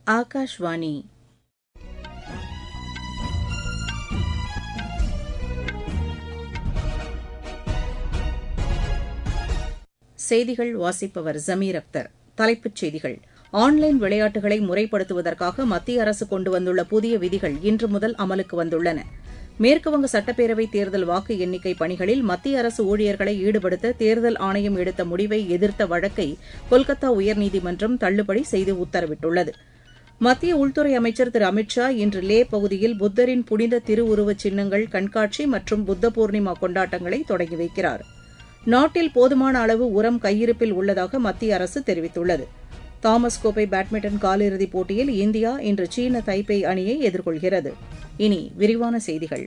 ஆகாஷ்வாணி செய்திகள் வாசிப்பவர் ஜமீர் அக்தர் தலைப்புச் செய்திகள் ஆன்லைன் விளையாட்டுகளை முறைப்படுத்துவதற்காக மத்திய அரசு கொண்டு வந்துள்ள புதிய விதிகள் இன்று முதல் அமலுக்கு வந்துள்ளன மேற்குவங்க சட்டப்பேரவைத் தேர்தல் வாக்கு எண்ணிக்கை பணிகளில் மத்திய அரசு ஊழியர்களை ஈடுபடுத்த தேர்தல் ஆணையம் எடுத்த முடிவை எதிர்த்த வழக்கை கொல்கத்தா உயர்நீதிமன்றம் தள்ளுபடி செய்து உத்தரவிட்டுள்ளது மத்திய உள்துறை அமைச்சர் திரு அமித் ஷா இன்று லே பகுதியில் புத்தரின் புனித திருவுருவச் சின்னங்கள் கண்காட்சி மற்றும் புத்த பூர்ணிமா கொண்டாட்டங்களை தொடங்கி வைக்கிறார் நாட்டில் போதுமான அளவு உரம் கையிருப்பில் உள்ளதாக மத்திய அரசு தெரிவித்துள்ளது தாமஸ் கோப்பை பேட்மிண்டன் காலிறுதிப் போட்டியில் இந்தியா இன்று சீன தைப்பே அணியை எதிர்கொள்கிறது இனி விரிவான செய்திகள்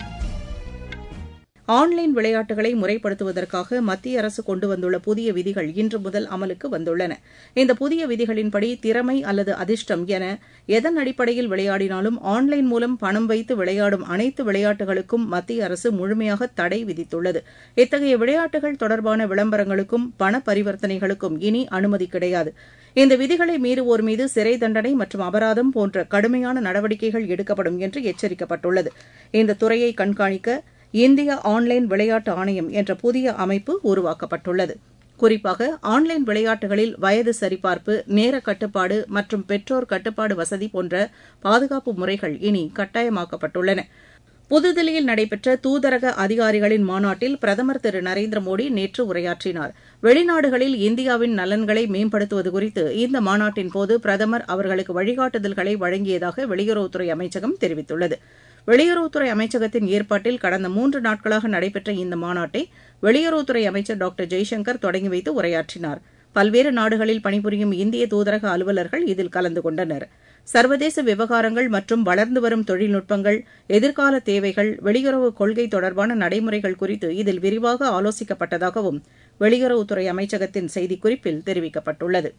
ஆன்லைன் விளையாட்டுகளை முறைப்படுத்துவதற்காக மத்திய அரசு கொண்டு வந்துள்ள புதிய விதிகள் இன்று முதல் அமலுக்கு வந்துள்ளன இந்த புதிய விதிகளின்படி திறமை அல்லது அதிர்ஷ்டம் என எதன் அடிப்படையில் விளையாடினாலும் ஆன்லைன் மூலம் பணம் வைத்து விளையாடும் அனைத்து விளையாட்டுகளுக்கும் மத்திய அரசு முழுமையாக தடை விதித்துள்ளது இத்தகைய விளையாட்டுகள் தொடர்பான விளம்பரங்களுக்கும் பண பரிவர்த்தனைகளுக்கும் இனி அனுமதி கிடையாது இந்த விதிகளை மீறுவோர் மீது சிறை தண்டனை மற்றும் அபராதம் போன்ற கடுமையான நடவடிக்கைகள் எடுக்கப்படும் என்று எச்சரிக்கப்பட்டுள்ளது இந்த துறையை கண்காணிக்க இந்திய ஆன்லைன் விளையாட்டு ஆணையம் என்ற புதிய அமைப்பு உருவாக்கப்பட்டுள்ளது குறிப்பாக ஆன்லைன் விளையாட்டுகளில் வயது சரிபார்ப்பு நேர கட்டுப்பாடு மற்றும் பெற்றோர் கட்டுப்பாடு வசதி போன்ற பாதுகாப்பு முறைகள் இனி கட்டாயமாக்கப்பட்டுள்ளன புதுதில்லியில் நடைபெற்ற தூதரக அதிகாரிகளின் மாநாட்டில் பிரதமர் திரு நரேந்திர மோடி நேற்று உரையாற்றினார் வெளிநாடுகளில் இந்தியாவின் நலன்களை மேம்படுத்துவது குறித்து இந்த மாநாட்டின்போது பிரதமர் அவர்களுக்கு வழிகாட்டுதல்களை வழங்கியதாக வெளியுறவுத்துறை அமைச்சகம் தெரிவித்துள்ளது வெளியுறவுத்துறை அமைச்சகத்தின் ஏற்பாட்டில் கடந்த மூன்று நாட்களாக நடைபெற்ற இந்த மாநாட்டை வெளியுறவுத்துறை அமைச்சர் டாக்டர் ஜெய்சங்கர் தொடங்கி வைத்து உரையாற்றினார் பல்வேறு நாடுகளில் பணிபுரியும் இந்திய தூதரக அலுவலர்கள் இதில் கலந்து கொண்டனர் சர்வதேச விவகாரங்கள் மற்றும் வளர்ந்து வரும் தொழில்நுட்பங்கள் எதிர்கால தேவைகள் வெளியுறவு கொள்கை தொடர்பான நடைமுறைகள் குறித்து இதில் விரிவாக ஆலோசிக்கப்பட்டதாகவும் வெளியுறவுத்துறை அமைச்சகத்தின் செய்திக்குறிப்பில் தெரிவிக்கப்பட்டுள்ளது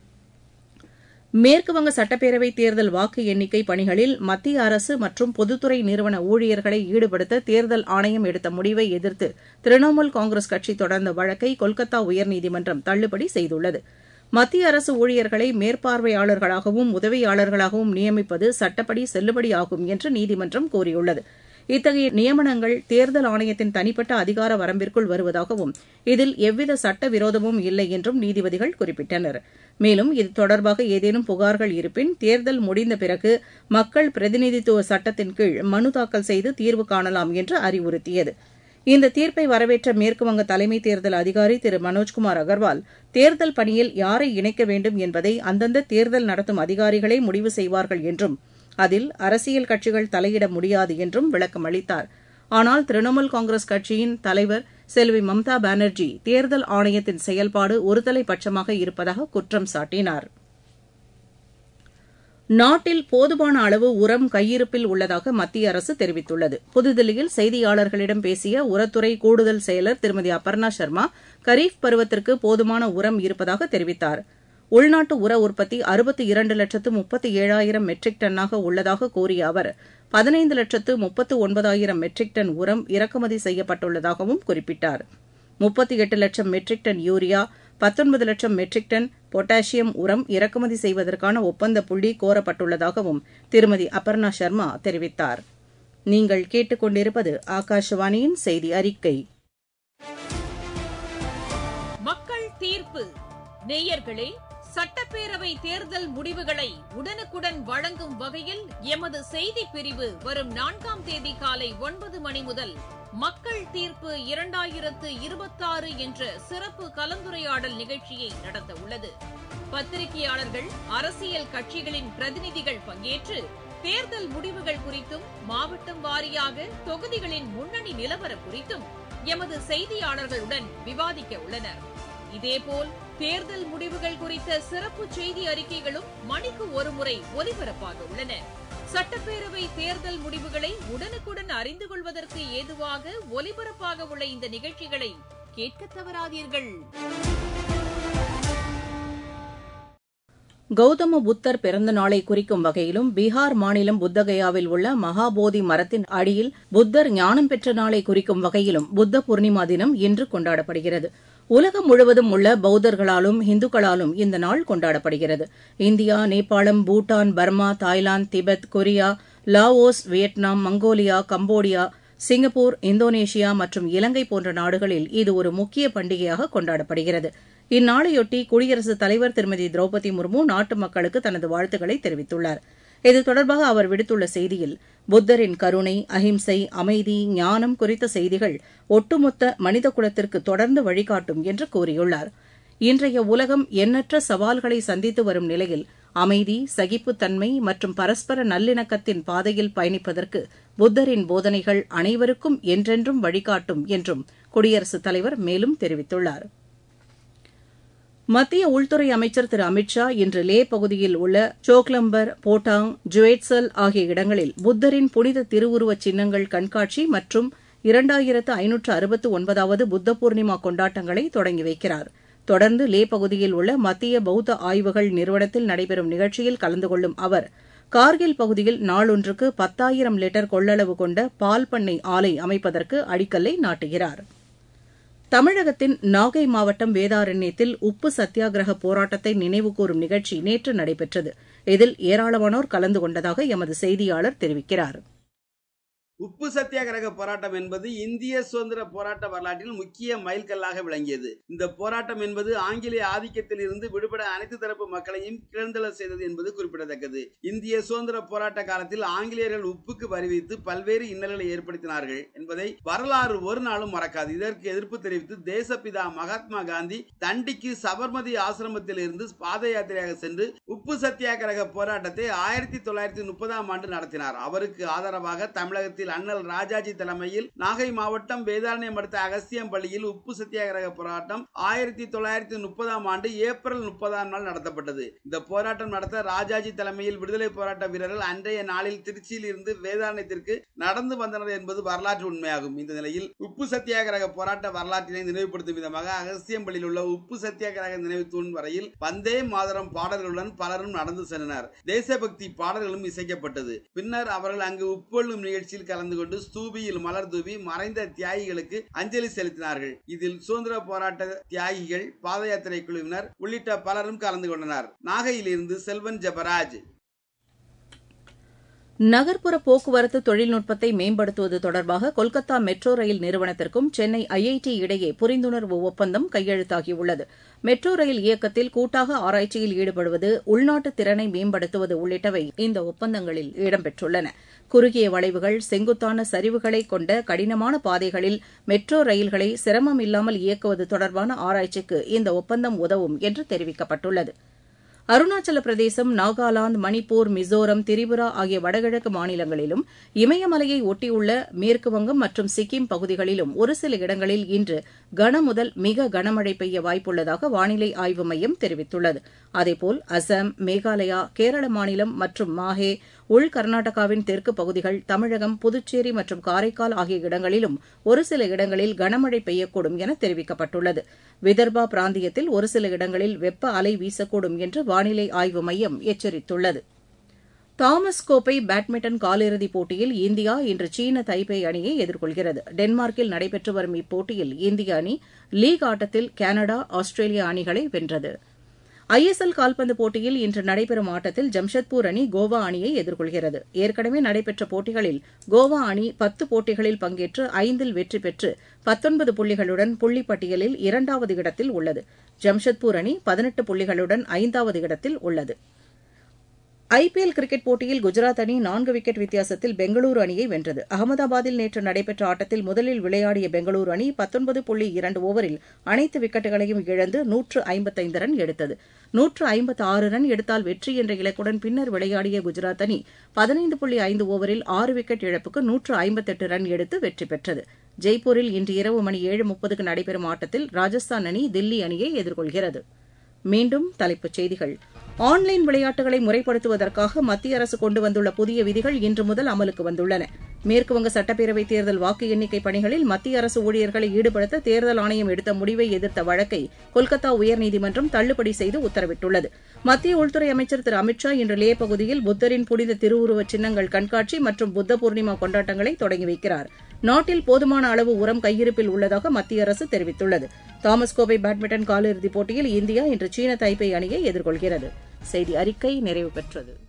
மேற்குவங்க சட்டப்பேரவைத் தேர்தல் வாக்கு எண்ணிக்கை பணிகளில் மத்திய அரசு மற்றும் பொதுத்துறை நிறுவன ஊழியர்களை ஈடுபடுத்த தேர்தல் ஆணையம் எடுத்த முடிவை எதிர்த்து திரிணாமுல் காங்கிரஸ் கட்சி தொடர்ந்த வழக்கை கொல்கத்தா உயர்நீதிமன்றம் தள்ளுபடி செய்துள்ளது மத்திய அரசு ஊழியர்களை மேற்பார்வையாளர்களாகவும் உதவியாளர்களாகவும் நியமிப்பது சட்டப்படி செல்லுபடியாகும் என்று நீதிமன்றம் கூறியுள்ளது இத்தகைய நியமனங்கள் தேர்தல் ஆணையத்தின் தனிப்பட்ட அதிகார வரம்பிற்குள் வருவதாகவும் இதில் எவ்வித சட்ட விரோதமும் இல்லை என்றும் நீதிபதிகள் குறிப்பிட்டனர் மேலும் இது தொடர்பாக ஏதேனும் புகார்கள் இருப்பின் தேர்தல் முடிந்த பிறகு மக்கள் பிரதிநிதித்துவ சட்டத்தின் கீழ் மனு தாக்கல் செய்து தீர்வு காணலாம் என்று அறிவுறுத்தியது இந்த தீர்ப்பை வரவேற்ற மேற்குவங்க தலைமை தேர்தல் அதிகாரி திரு மனோஜ்குமார் அகர்வால் தேர்தல் பணியில் யாரை இணைக்க வேண்டும் என்பதை அந்தந்த தேர்தல் நடத்தும் அதிகாரிகளே முடிவு செய்வார்கள் என்றும் அதில் அரசியல் கட்சிகள் தலையிட முடியாது என்றும் விளக்கம் அளித்தார் ஆனால் திரிணாமுல் காங்கிரஸ் கட்சியின் தலைவர் செல்வி மம்தா பானர்ஜி தேர்தல் ஆணையத்தின் செயல்பாடு ஒருதலை பட்சமாக இருப்பதாக குற்றம் சாட்டினார் நாட்டில் போதுமான அளவு உரம் கையிருப்பில் உள்ளதாக மத்திய அரசு தெரிவித்துள்ளது புதுதில்லியில் செய்தியாளர்களிடம் பேசிய உரத்துறை கூடுதல் செயலர் திருமதி அபர்ணா சர்மா கரீஃப் பருவத்திற்கு போதுமான உரம் இருப்பதாக தெரிவித்தார் உள்நாட்டு உர உற்பத்தி அறுபத்தி இரண்டு லட்சத்து முப்பத்தி ஏழாயிரம் மெட்ரிக் டன்னாக உள்ளதாக கூறிய அவர் பதினைந்து லட்சத்து முப்பத்து ஒன்பதாயிரம் மெட்ரிக் டன் உரம் இறக்குமதி செய்யப்பட்டுள்ளதாகவும் குறிப்பிட்டார் முப்பத்தி எட்டு லட்சம் மெட்ரிக் டன் யூரியா பத்தொன்பது லட்சம் மெட்ரிக் டன் பொட்டாசியம் உரம் இறக்குமதி செய்வதற்கான ஒப்பந்த புள்ளி கோரப்பட்டுள்ளதாகவும் திருமதி அபர்ணா சர்மா தெரிவித்தார் நீங்கள் கேட்டுக்கொண்டிருப்பது ஆகாஷவாணியின் செய்தி அறிக்கை மக்கள் தீர்ப்பு நேயர்களே சட்டப்பேரவை தேர்தல் முடிவுகளை உடனுக்குடன் வழங்கும் வகையில் எமது செய்தி பிரிவு வரும் நான்காம் தேதி காலை ஒன்பது மணி முதல் மக்கள் தீர்ப்பு இரண்டாயிரத்து இருபத்தாறு என்ற சிறப்பு கலந்துரையாடல் நிகழ்ச்சியை நடத்த உள்ளது பத்திரிகையாளர்கள் அரசியல் கட்சிகளின் பிரதிநிதிகள் பங்கேற்று தேர்தல் முடிவுகள் குறித்தும் மாவட்டம் வாரியாக தொகுதிகளின் முன்னணி நிலவரம் குறித்தும் எமது செய்தியாளர்களுடன் விவாதிக்க உள்ளனர் இதேபோல் தேர்தல் முடிவுகள் குறித்த சிறப்பு செய்தி அறிக்கைகளும் மணிக்கு ஒருமுறை ஒலிபரப்பாக உள்ளன சட்டப்பேரவை தேர்தல் முடிவுகளை உடனுக்குடன் அறிந்து கொள்வதற்கு ஏதுவாக ஒலிபரப்பாக உள்ள இந்த நிகழ்ச்சிகளை கேட்க தவறாதீர்கள் கௌதம புத்தர் பிறந்த நாளை குறிக்கும் வகையிலும் பீகார் மாநிலம் புத்தகயாவில் உள்ள மகாபோதி மரத்தின் அடியில் புத்தர் ஞானம் பெற்ற நாளை குறிக்கும் வகையிலும் புத்த பூர்ணிமா தினம் இன்று கொண்டாடப்படுகிறது உலகம் முழுவதும் உள்ள பௌத்தர்களாலும் இந்துக்களாலும் இந்த நாள் கொண்டாடப்படுகிறது இந்தியா நேபாளம் Bhutan Burma Thailand Tibet Korea Laos Vietnam Mongolia Cambodia Singapore Indonesia மற்றும் இலங்கை போன்ற நாடுகளில் இது ஒரு முக்கிய பண்டிகையாக கொண்டாடப்படுகிறது இந்நாளையொட்டி குடியரசுத் தலைவர் திருமதி திரௌபதி முர்மு நாட்டு மக்களுக்கு தனது வாழ்த்துக்களை தெரிவித்துள்ளார் இது தொடர்பாக அவர் விடுத்துள்ள செய்தியில் புத்தரின் கருணை அஹிம்சை அமைதி ஞானம் குறித்த செய்திகள் ஒட்டுமொத்த மனித குலத்திற்கு தொடர்ந்து வழிகாட்டும் என்று கூறியுள்ளார் இன்றைய உலகம் எண்ணற்ற சவால்களை சந்தித்து வரும் நிலையில் அமைதி சகிப்புத்தன்மை மற்றும் பரஸ்பர நல்லிணக்கத்தின் பாதையில் பயணிப்பதற்கு புத்தரின் போதனைகள் அனைவருக்கும் என்றென்றும் வழிகாட்டும் என்றும் குடியரசுத் தலைவர் மேலும் தெரிவித்துள்ளார் மத்திய உள்துறை அமைச்சர் திரு அமித் ஷா இன்று லே பகுதியில் உள்ள சோக்லம்பர் போட்டாங் ஜுவேட்சல் ஆகிய இடங்களில் புத்தரின் புனித திருவுருவச் சின்னங்கள் கண்காட்சி மற்றும் இரண்டாயிரத்து ஐநூற்று அறுபத்து ஒன்பதாவது புத்த பூர்ணிமா கொண்டாட்டங்களை தொடங்கி வைக்கிறார் தொடர்ந்து லே பகுதியில் உள்ள மத்திய பௌத்த ஆய்வுகள் நிறுவனத்தில் நடைபெறும் நிகழ்ச்சியில் கலந்து கொள்ளும் அவர் கார்கில் பகுதியில் நாளொன்றுக்கு பத்தாயிரம் லிட்டர் கொள்ளளவு கொண்ட பால் பண்ணை ஆலை அமைப்பதற்கு அடிக்கல்லை நாட்டுகிறார் தமிழகத்தின் நாகை மாவட்டம் வேதாரண்யத்தில் உப்பு சத்தியாகிரக போராட்டத்தை நினைவுகூரும் நிகழ்ச்சி நேற்று நடைபெற்றது இதில் ஏராளமானோர் கலந்து கொண்டதாக எமது செய்தியாளர் தெரிவிக்கிறார் உப்பு சத்தியாகிரக போராட்டம் என்பது இந்திய சுதந்திர போராட்ட வரலாற்றில் முக்கிய மைல்கல்லாக விளங்கியது இந்த போராட்டம் என்பது ஆங்கிலேய ஆதிக்கத்தில் இருந்து விடுபட அனைத்து தரப்பு மக்களையும் கிளர்ந்தெழ செய்தது என்பது குறிப்பிடத்தக்கது இந்திய சுதந்திர போராட்ட காலத்தில் ஆங்கிலேயர்கள் உப்புக்கு வரி விதித்து பல்வேறு இன்னல்களை ஏற்படுத்தினார்கள் என்பதை வரலாறு ஒரு நாளும் மறக்காது இதற்கு எதிர்ப்பு தெரிவித்து தேசப்பிதா மகாத்மா காந்தி தண்டிக்கு சபர்மதி ஆசிரமத்தில் இருந்து பாத யாத்திரையாக சென்று உப்பு சத்தியாகிரக போராட்டத்தை ஆயிரத்தி தொள்ளாயிரத்தி முப்பதாம் ஆண்டு நடத்தினார் அவருக்கு ஆதரவாக தமிழகத்தில் அண்ணல் ராஜாஜி தலைமையில் நாகை மாவட்டம் வேதாரண்யம் அடுத்த அகஸ்தியம் பள்ளியில் உப்பு சத்தியாகிரக போராட்டம் ஆயிரத்தி தொள்ளாயிரத்தி முப்பதாம் ஆண்டு ஏப்ரல் முப்பதாம் நாள் நடத்தப்பட்டது இந்த போராட்டம் நடத்த ராஜாஜி தலைமையில் விடுதலை போராட்ட வீரர்கள் அன்றைய நாளில் திருச்சியில் இருந்து வேதாரண்யத்திற்கு நடந்து வந்தனர் என்பது வரலாற்று உண்மையாகும் இந்த நிலையில் உப்பு சத்தியாகிரக போராட்ட வரலாற்றினை நினைவுபடுத்தும் விதமாக அகஸ்தியம்பள்ளியில் உள்ள உப்பு சத்தியாகிரக நினைவு தூண் வரையில் வந்தே மாதரம் பாடல்களுடன் பலரும் நடந்து சென்றனர் தேசபக்தி பாடல்களும் இசைக்கப்பட்டது பின்னர் அவர்கள் அங்கு உப்பொள்ளும் நிகழ்ச்சியில் கலந்து கொண்டு ஸ்தூபியில் மலர் தூவி மறைந்த தியாகிகளுக்கு அஞ்சலி செலுத்தினார்கள் இதில் சுதந்திர போராட்ட தியாகிகள் பாத யாத்திரை குழுவினர் உள்ளிட்ட பலரும் கலந்து கொண்டனர் நாகையிலிருந்து செல்வன் ஜபராஜ் நகர்ப்புற போக்குவரத்து தொழில்நுட்பத்தை மேம்படுத்துவது தொடர்பாக கொல்கத்தா மெட்ரோ ரயில் நிறுவனத்திற்கும் சென்னை ஐஐடி இடையே புரிந்துணர்வு ஒப்பந்தம் கையெழுத்தாகியுள்ளது மெட்ரோ ரயில் இயக்கத்தில் கூட்டாக ஆராய்ச்சியில் ஈடுபடுவது உள்நாட்டு திறனை மேம்படுத்துவது உள்ளிட்டவை இந்த ஒப்பந்தங்களில் இடம்பெற்றுள்ளன குறுகிய வளைவுகள் செங்குத்தான சரிவுகளை கொண்ட கடினமான பாதைகளில் மெட்ரோ ரயில்களை சிரமம் இல்லாமல் இயக்குவது தொடர்பான ஆராய்ச்சிக்கு இந்த ஒப்பந்தம் உதவும் என்று தெரிவிக்கப்பட்டுள்ளது அருணாச்சல பிரதேசம் நாகாலாந்து மணிப்பூர் மிசோரம் திரிபுரா ஆகிய வடகிழக்கு மாநிலங்களிலும் இமயமலையை ஒட்டியுள்ள மேற்குவங்கம் மற்றும் சிக்கிம் பகுதிகளிலும் ஒரு சில இடங்களில் இன்று கனமுதல் மிக கனமழை பெய்ய வாய்ப்புள்ளதாக வானிலை ஆய்வு மையம் தெரிவித்துள்ளது அதேபோல் அசாம் மேகாலயா கேரள மாநிலம் மற்றும் மாஹே உள் கர்நாடகாவின் தெற்கு பகுதிகள் தமிழகம் புதுச்சேரி மற்றும் காரைக்கால் ஆகிய இடங்களிலும் ஒரு சில இடங்களில் கனமழை பெய்யக்கூடும் என தெரிவிக்கப்பட்டுள்ளது விதர்பா பிராந்தியத்தில் ஒரு சில இடங்களில் வெப்ப அலை வீசக்கூடும் என்று வானிலை ஆய்வு மையம் எச்சரித்துள்ளது தாமஸ் கோப்பை பேட்மிண்டன் காலிறுதிப் போட்டியில் இந்தியா இன்று சீன தைபே அணியை எதிர்கொள்கிறது டென்மார்க்கில் நடைபெற்று வரும் இப்போட்டியில் இந்திய அணி லீக் ஆட்டத்தில் கனடா ஆஸ்திரேலியா அணிகளை வென்றது ஐஎஸ்எல் கால்பந்து போட்டியில் இன்று நடைபெறும் ஆட்டத்தில் ஜம்ஷெட்பூர் அணி கோவா அணியை எதிர்கொள்கிறது ஏற்கனவே நடைபெற்ற போட்டிகளில் கோவா அணி பத்து போட்டிகளில் பங்கேற்று ஐந்தில் வெற்றி பெற்று பத்தொன்பது புள்ளிகளுடன் புள்ளிப்பட்டியலில் இரண்டாவது இடத்தில் உள்ளது ஜம்ஷெட்பூர் அணி பதினெட்டு புள்ளிகளுடன் ஐந்தாவது இடத்தில் உள்ளது ஐபிஎல் கிரிக்கெட் போட்டியில் குஜராத் அணி நான்கு விக்கெட் வித்தியாசத்தில் பெங்களூரு அணியை வென்றது அகமதாபாத்தில் நேற்று நடைபெற்ற ஆட்டத்தில் முதலில் விளையாடிய பெங்களூரு அணி பத்தொன்பது புள்ளி இரண்டு ஓவரில் அனைத்து விக்கெட்டுகளையும் இழந்து நூற்று ஐம்பத்தைந்து ரன் எடுத்தது நூற்று ஐம்பத்து ஆறு ரன் எடுத்தால் வெற்றி என்ற இலக்குடன் பின்னர் விளையாடிய குஜராத் அணி பதினைந்து புள்ளி ஐந்து ஓவரில் ஆறு விக்கெட் இழப்புக்கு நூற்று ஐம்பத்தெட்டு ரன் எடுத்து வெற்றி பெற்றது ஜெய்ப்பூரில் இன்று இரவு மணி ஏழு முப்பதுக்கு நடைபெறும் ஆட்டத்தில் ராஜஸ்தான் அணி தில்லி அணியை எதிர்கொள்கிறது மீண்டும் தலைப்புச் செய்திகள் ஆன்லைன் விளையாட்டுகளை முறைப்படுத்துவதற்காக மத்திய அரசு கொண்டு வந்துள்ள புதிய விதிகள் இன்று முதல் அமலுக்கு வந்துள்ளன மேற்குவங்க சட்டப்பேரவைத் தேர்தல் வாக்கு எண்ணிக்கை பணிகளில் மத்திய அரசு ஊழியர்களை ஈடுபடுத்த தேர்தல் ஆணையம் எடுத்த முடிவை எதிர்த்த வழக்கை கொல்கத்தா உயர்நீதிமன்றம் தள்ளுபடி செய்து உத்தரவிட்டுள்ளது மத்திய உள்துறை அமைச்சர் திரு அமித் ஷா இன்று லே பகுதியில் புத்தரின் புனித திருவுருவச் சின்னங்கள் கண்காட்சி மற்றும் புத்த பூர்ணிமா கொண்டாட்டங்களை தொடங்கி வைக்கிறார் நாட்டில் போதுமான அளவு உரம் கையிருப்பில் உள்ளதாக மத்திய அரசு தெரிவித்துள்ளது தாமஸ் கோப்பை பேட்மிண்டன் காலிறுதிப் போட்டியில் இந்தியா இன்று சீன தைப்பே அணியை எதிர்கொள்கிறது செய்தி அறிக்கை நிறைவு பெற்றது